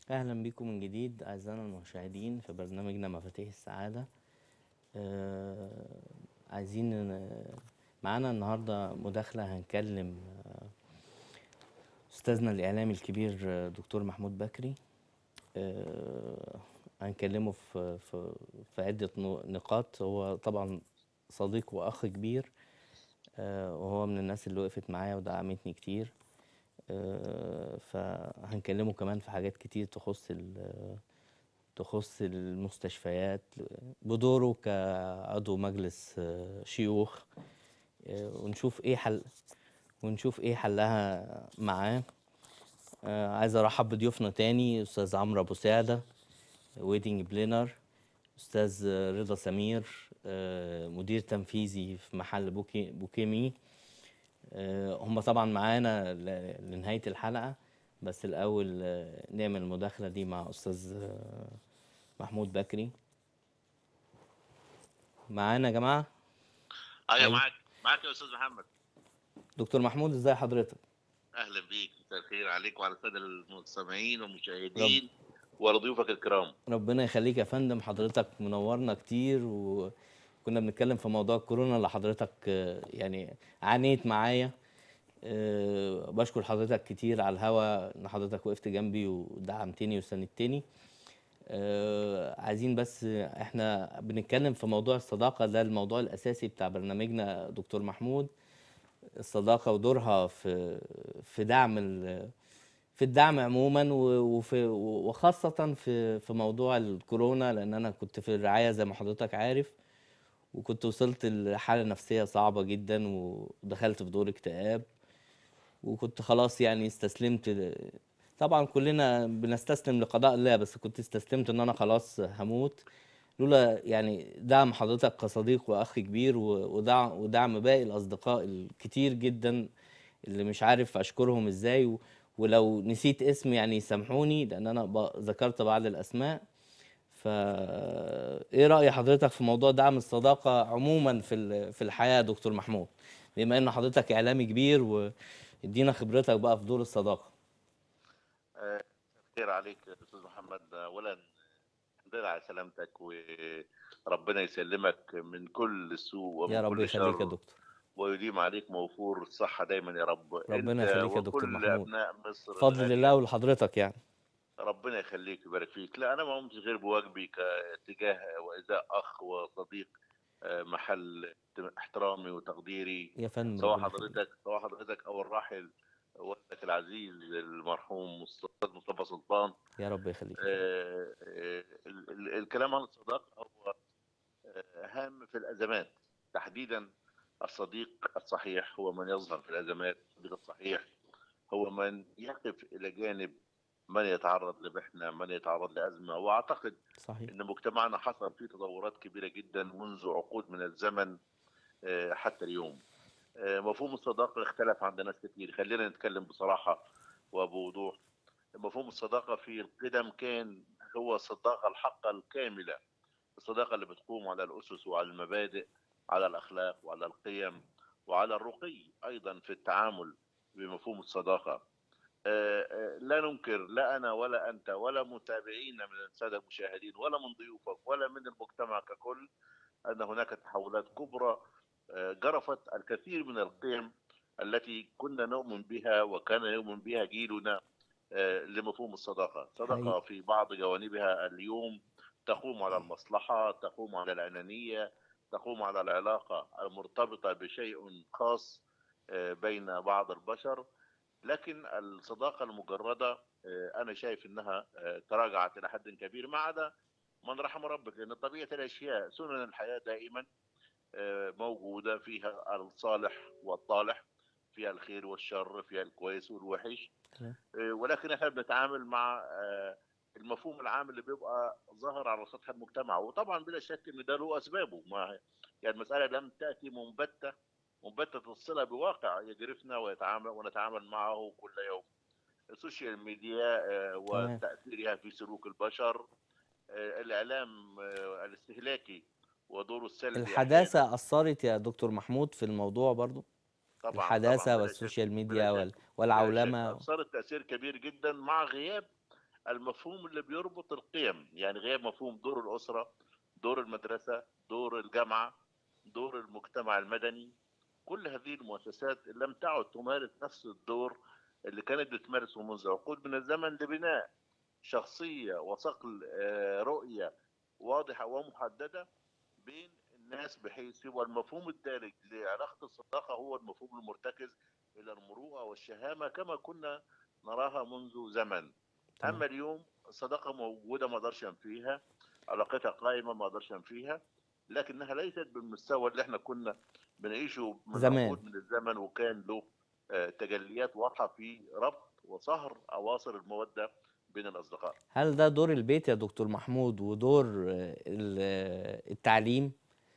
أهلا بكم من جديد أعزائنا المشاهدين في برنامجنا مفاتيح السعادة آه عايزين ن- معانا النهاردة مداخلة هنكلم آه، أستاذنا الإعلامي الكبير آه، دكتور محمود بكري آه هنكلمه في في في عدة نو- نقاط هو طبعا صديق وأخ كبير آه وهو من الناس اللي وقفت معايا ودعمتني كتير آه، فهنكلمه كمان في حاجات كتير تخص ال- تخص المستشفيات بدوره كعضو مجلس آه، شيوخ آه، ونشوف ايه حل ونشوف ايه حلها معاه آه، عايز ارحب بضيوفنا تاني استاذ عمرو ابو سعده ويدنج بلينر استاذ رضا سمير آه، مدير تنفيذي في محل بوكي بوكيمي آه، هم طبعا معانا ل- لنهاية الحلقة بس الأول آه، نعمل المداخلة دي مع أستاذ آه، محمود بكري معانا يا جماعة ايوه أيوة. معاك معاك يا استاذ محمد دكتور محمود ازاي حضرتك اهلا بيك مساء الخير عليك وعلى الساده المستمعين والمشاهدين ولضيوفك الكرام ربنا يخليك يا فندم حضرتك منورنا كتير وكنا بنتكلم في موضوع الكورونا اللي حضرتك آه، يعني عانيت معايا آه، بشكر حضرتك كتير على الهوا ان حضرتك وقفت جنبي ودعمتني وساندتني آه، عايزين بس احنا بنتكلم في موضوع الصداقة ده الموضوع الأساسي بتاع برنامجنا دكتور محمود الصداقة ودورها في في دعم ال- في الدعم عموما و- وفي وخاصة في في موضوع الكورونا لأن أنا كنت في الرعاية زي ما حضرتك عارف وكنت وصلت لحالة نفسية صعبة جدا ودخلت في دور اكتئاب وكنت خلاص يعني استسلمت ل- طبعا كلنا بنستسلم لقضاء الله بس كنت استسلمت ان انا خلاص هموت لولا يعني دعم حضرتك كصديق واخ كبير و- ودعم ودعم باقي الاصدقاء الكتير جدا اللي مش عارف اشكرهم ازاي و- ولو نسيت اسم يعني يسامحوني لان انا ب- ذكرت بعض الاسماء فا ايه رأي حضرتك في موضوع دعم الصداقة عموما في ال- في الحياة يا دكتور محمود بما ان حضرتك اعلامي كبير وادينا خبرتك بقى في دور الصداقة آه، خير عليك يا استاذ محمد اولا الحمد لله على سلامتك وربنا يسلمك من كل سوء ومن يا رب كل يخليك يا شر دكتور ويديم عليك موفور الصحه دايما يا رب ربنا أنت يخليك يا دكتور وكل محمود. ابناء مصر فضل الغالية. الله ولحضرتك يعني ربنا يخليك ويبارك فيك لا انا ما قمتش غير بواجبي كاتجاه وازاء اخ وصديق آه، محل احترامي وتقديري يا فندم سواء ربنا يخليك. حضرتك سواء حضرتك او الراحل والدك العزيز المرحوم الاستاذ مصطفى سلطان يا رب يخليك آه، آه، ال- ال- الكلام عن الصداقه هو آه، هام في الازمات تحديدا الصديق الصحيح هو من يظهر في الازمات الصديق الصحيح هو من يقف الى جانب من يتعرض لمحنه من يتعرض لازمه واعتقد صحيح ان مجتمعنا حصل فيه تطورات كبيره جدا منذ عقود من الزمن آه، حتى اليوم آه، مفهوم الصداقه اختلف عند ناس كتير خلينا نتكلم بصراحه وبوضوح مفهوم الصداقه في القدم كان هو الصداقه الحقه الكامله الصداقه اللي بتقوم على الاسس وعلى المبادئ على الاخلاق وعلى القيم وعلى الرقي ايضا في التعامل بمفهوم الصداقه آه، آه، لا ننكر لا انا ولا انت ولا متابعينا من الساده المشاهدين ولا من ضيوفك ولا من المجتمع ككل ان هناك تحولات كبرى آه، جرفت الكثير من القيم التي كنا نؤمن بها وكان يؤمن بها جيلنا آه، لمفهوم الصداقه، الصداقه حقيقي. في بعض جوانبها اليوم تقوم على المصلحه، تقوم على الانانيه، تقوم على العلاقه المرتبطه بشيء خاص آه، بين بعض البشر لكن الصداقه المجرده آه، انا شايف انها آه، تراجعت الى حد كبير ما عدا من رحم ربك لان طبيعه الاشياء سنن الحياه دائما آه، موجوده فيها الصالح والطالح فيها الخير والشر فيها الكويس والوحش تمام. آه، ولكن احنا بنتعامل مع آه، المفهوم العام اللي بيبقى ظاهر على سطح المجتمع وطبعا بلا شك ان ده له اسبابه ما يعني المساله لم تاتي منبته منبته الصله بواقع يجرفنا ويتعامل ونتعامل معه كل يوم السوشيال ميديا آه، تمام. وتاثيرها في سلوك البشر آه، الاعلام آه، الاستهلاكي ودوره السلبي الحداثة أثرت يا دكتور محمود في الموضوع برضو طبعا الحداثة طبعا بلا والسوشيال شك- ميديا بلا وال- شك- بلا شك والعولمة اثرت تاثير كبير جدا مع غياب المفهوم اللي بيربط القيم يعني غير مفهوم دور الاسره دور المدرسه دور الجامعه دور المجتمع المدني كل هذه المؤسسات لم تعد تمارس نفس الدور اللي كانت بتمارسه منذ عقود من الزمن لبناء شخصيه وصقل آه، رؤيه واضحه ومحدده بين الناس بحيث يبقى المفهوم الدارج لعلاقه الصداقه هو المفهوم المرتكز الى المروءه والشهامه كما كنا نراها منذ زمن تمام. اما اليوم الصداقه موجوده ما اقدرش انفيها علاقتها قائمه ما اقدرش انفيها لكنها ليست بالمستوى اللي احنا كنا بنعيشه من زمان. عقود من الزمن وكان له آه، تجليات واضحه في ربط وصهر اواصر الموده بين الاصدقاء هل ده دور البيت يا دكتور محمود ودور آه، ال- آه، التعليم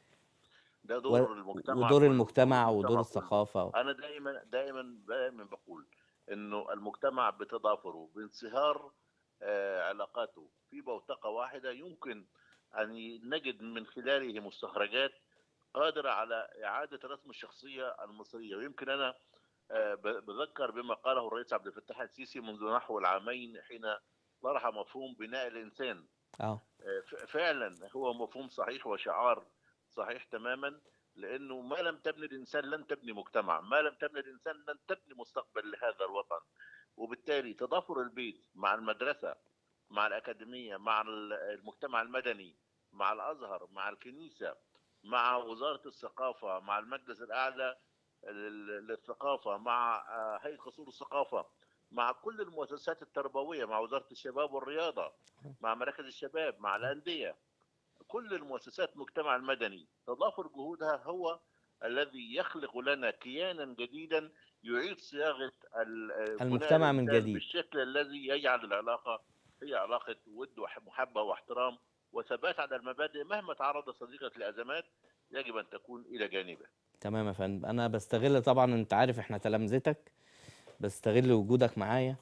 ده و- دور المجتمع ودور كله، المجتمع دور ودور المجتمع كله. الثقافة انا دائما دائما دائما بقول انه المجتمع بتضافره بانصهار آه، علاقاته في بوتقه واحده يمكن ان نجد من خلاله مستخرجات قادره على اعاده رسم الشخصيه المصريه ويمكن انا آه، ب- بذكر بما قاله الرئيس عبد الفتاح السيسي منذ نحو العامين حين طرح مفهوم بناء الانسان اه ف- فعلا هو مفهوم صحيح وشعار صحيح تماما لانه ما لم تبني الانسان لن تبني مجتمع، ما لم تبني الانسان لن تبني مستقبل لهذا الوطن. وبالتالي تضافر البيت مع المدرسه مع الاكاديميه مع ال- المجتمع المدني مع الازهر مع الكنيسه مع وزاره الثقافه مع المجلس الاعلى لل- للثقافه مع آه، هيئه قصور الثقافه مع كل المؤسسات التربويه مع وزاره الشباب والرياضه مع مراكز الشباب مع الانديه كل المؤسسات المجتمع المدني تضافر جهودها هو الذي يخلق لنا كيانا جديدا يعيد صياغه ال- بناء المجتمع من الإنسان جديد. بالشكل الذي يجعل العلاقه هي علاقه ود ومحبه واحترام وثبات على المبادئ مهما تعرض صديقك لازمات يجب ان تكون الى جانبه. تمام يا فندم انا بستغل طبعا انت عارف احنا تلامذتك بستغل وجودك معايا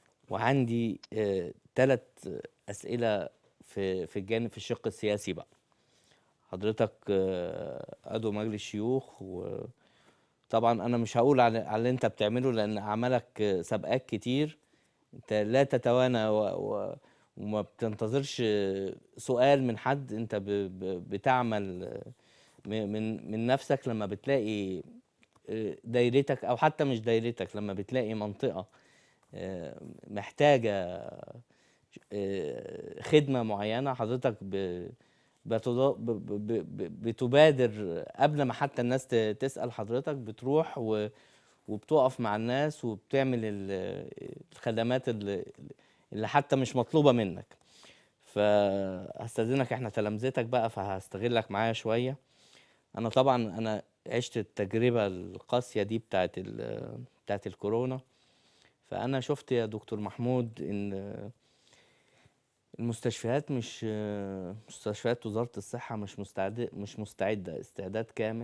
وعندي ثلاث اسئله في في الجانب في الشق السياسي بقى حضرتك آه، عضو مجلس الشيوخ وطبعا انا مش هقول على على اللي انت بتعمله لان اعمالك آه، سابقاك كتير انت لا تتوانى و... و... وما بتنتظرش آه، سؤال من حد انت ب... ب... بتعمل آه، م- من من نفسك لما بتلاقي آه، دايرتك او حتى مش دايرتك لما بتلاقي منطقة آه، محتاجة آه، خدمة معينة حضرتك ب- بتضا- ب- ب- ب- بتبادر قبل ما حتى الناس ت- تسأل حضرتك بتروح و- وبتقف مع الناس وبتعمل ال- الخدمات اللي اللي حتى مش مطلوبة منك فهستأذنك احنا تلامذتك بقى فهستغلك معايا شوية انا طبعا انا عشت التجربة القاسية دي بتاعت ال- بتاعت الكورونا فانا شفت يا دكتور محمود ان المستشفيات مش مستشفيات وزارة الصحة مش مستعدة مش مستعدة استعداد كامل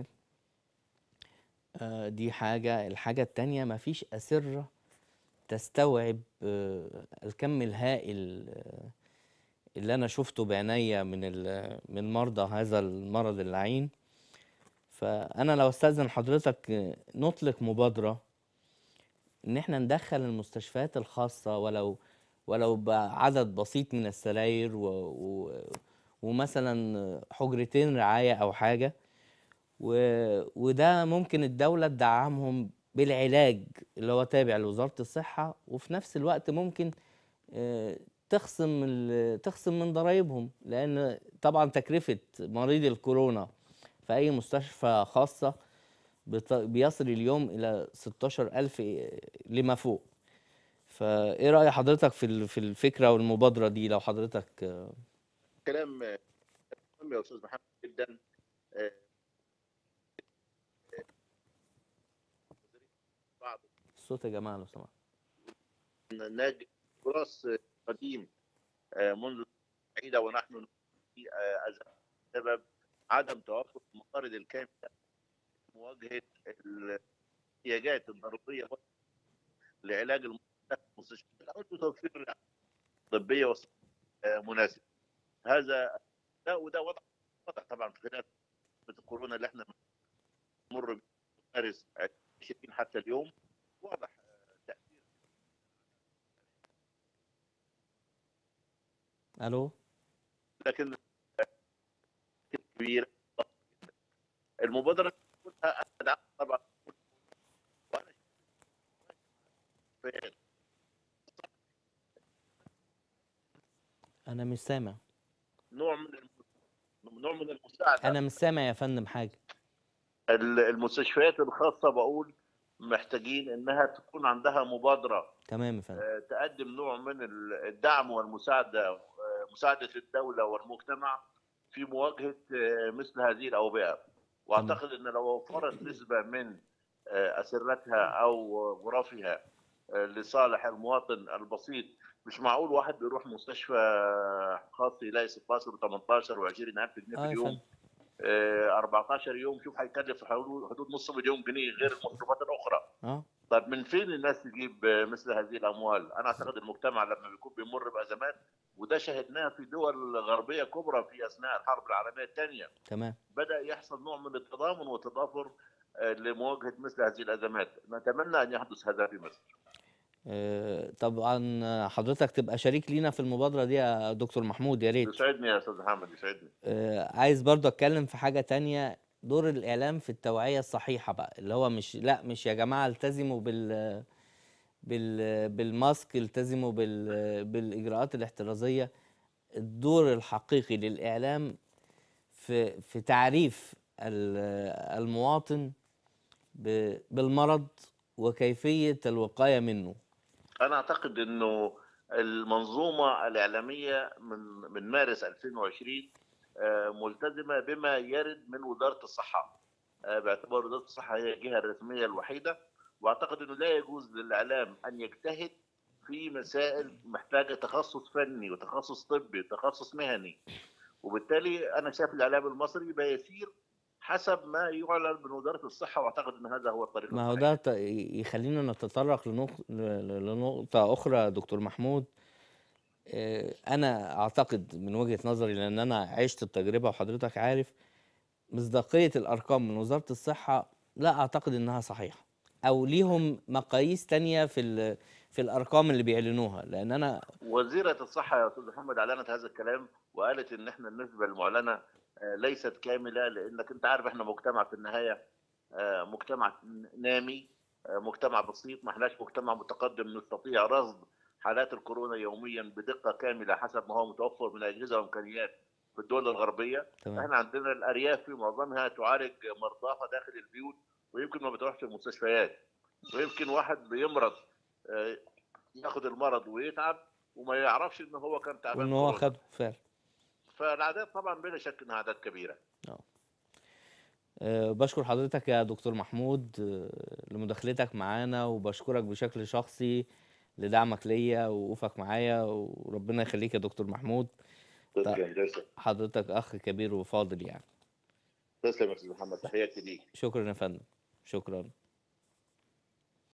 آه، دي حاجة الحاجة التانية مفيش أسرة تستوعب آه، الكم الهائل آه، اللي أنا شفته بعينيا من ال- من مرضى هذا المرض اللعين فأنا لو استأذن حضرتك آه، نطلق مبادرة إن إحنا ندخل المستشفيات الخاصة ولو ولو بعدد بسيط من السراير و... و... ومثلا حجرتين رعاية أو حاجة و... وده ممكن الدولة تدعمهم بالعلاج اللي هو تابع لوزارة الصحة وفي نفس الوقت ممكن آه، تخصم ال... تخصم من ضرائبهم لأن طبعا تكلفة مريض الكورونا في أي مستشفى خاصة بت... بيصل اليوم إلى 16000 لما فوق فايه رأي حضرتك في ال- في الفكرة والمبادرة دي لو حضرتك آه، كلام آه، مهم يا استاذ محمد جدا آه، بعض الصوت يا جماعة لو سمحت ناجي تراث قديم آه، منذ بعيدة ونحن في آه، أزمة بسبب عدم توفر الموارد الكاملة لمواجهة الاحتياجات الضرورية لعلاج المستشفيات أو توفير رعاية طبية وصحية آه، مناسبة هذا ده وده وضع وضع طبعا في خلال فترة الكورونا اللي احنا بنمر بيه مارس 20 حتى اليوم واضح آه، تأثير الو لكن كبيره المبادره كلها أنا أدعمها طبعا وأنا شايف انا مش سامع نوع من الم- نوع من المساعده انا مش سامع يا فندم حاجه ال- المستشفيات الخاصه بقول محتاجين انها تكون عندها مبادره تمام يا فندم آه، تقدم نوع من ال- الدعم والمساعده آه، مساعده الدوله والمجتمع في مواجهه آه، مثل هذه الاوبئه واعتقد ان لو وفرت نسبه من آه، اسرتها او غرفها آه، لصالح المواطن البسيط مش معقول واحد بيروح مستشفى خاص يلاقي 16 و18 و20 الف جنيه في اه يا اليوم فندم آه، 14 يوم شوف هيكلف حدود حدود نص مليون جنيه غير المصروفات الاخرى اه طب من فين الناس تجيب آه، مثل هذه الاموال؟ انا اعتقد المجتمع لما بيكون بيمر بازمات وده شهدناه في دول غربيه كبرى في اثناء الحرب العالميه الثانيه تمام بدا يحصل نوع من التضامن والتضافر آه، لمواجهه مثل هذه الازمات نتمنى ان يحدث هذا في مصر آه، طبعا حضرتك تبقى شريك لينا في المبادره دي يا دكتور محمود يا ريت يسعدني يا استاذ محمد يسعدني آه، عايز برضه اتكلم في حاجه تانية دور الاعلام في التوعيه الصحيحه بقى اللي هو مش لا مش يا جماعه التزموا بال بال بالماسك التزموا بال بالاجراءات الاحترازيه الدور الحقيقي للاعلام في في تعريف ال- المواطن ب- بالمرض وكيفيه الوقايه منه انا اعتقد انه المنظومه الاعلاميه من من مارس 2020 آه، ملتزمه بما يرد من وزاره الصحه آه، باعتبار وزاره الصحه هي الجهه الرسميه الوحيده واعتقد انه لا يجوز للاعلام ان يجتهد في مسائل محتاجه تخصص فني وتخصص طبي وتخصص مهني وبالتالي انا شايف الاعلام المصري بيسير حسب ما يعلن من وزاره الصحه واعتقد ان هذا هو الطريق ما هو الصحيح. ده ت- يخلينا نتطرق لنق- ل- لنقطة أخرى يا دكتور محمود آه، أنا أعتقد من وجهة نظري لأن أنا عشت التجربة وحضرتك عارف مصداقية الأرقام من وزارة الصحة لا أعتقد إنها صحيحة أو ليهم مقاييس تانية في ال- في الأرقام اللي بيعلنوها لأن أنا وزيرة الصحة يا أستاذ محمد أعلنت هذا الكلام وقالت إن إحنا النسبة المعلنة آه، ليست كاملة لأنك أنت عارف إحنا مجتمع في النهاية آه، مجتمع نامي آه، مجتمع بسيط ما إحناش مجتمع متقدم نستطيع رصد حالات الكورونا يوميا بدقة كاملة حسب ما هو متوفر من أجهزة وإمكانيات في الدول الغربية تمام إحنا عندنا الأرياف في معظمها تعالج مرضاها داخل البيوت ويمكن ما بتروحش المستشفيات ويمكن واحد بيمرض آه، ياخد المرض ويتعب وما يعرفش ان هو كان تعبان وإن هو كورونا. خده فعلا فالاعداد طبعا بلا شك انها اعداد كبيره آه، بشكر حضرتك يا دكتور محمود آه، لمداخلتك معانا وبشكرك بشكل شخصي لدعمك ليا ووقوفك معايا وربنا يخليك يا دكتور محمود تسلم تسلم حضرتك أخ كبير وفاضل يعني تسلم يا استاذ محمد تحياتي ليك شكرا يا فندم شكرا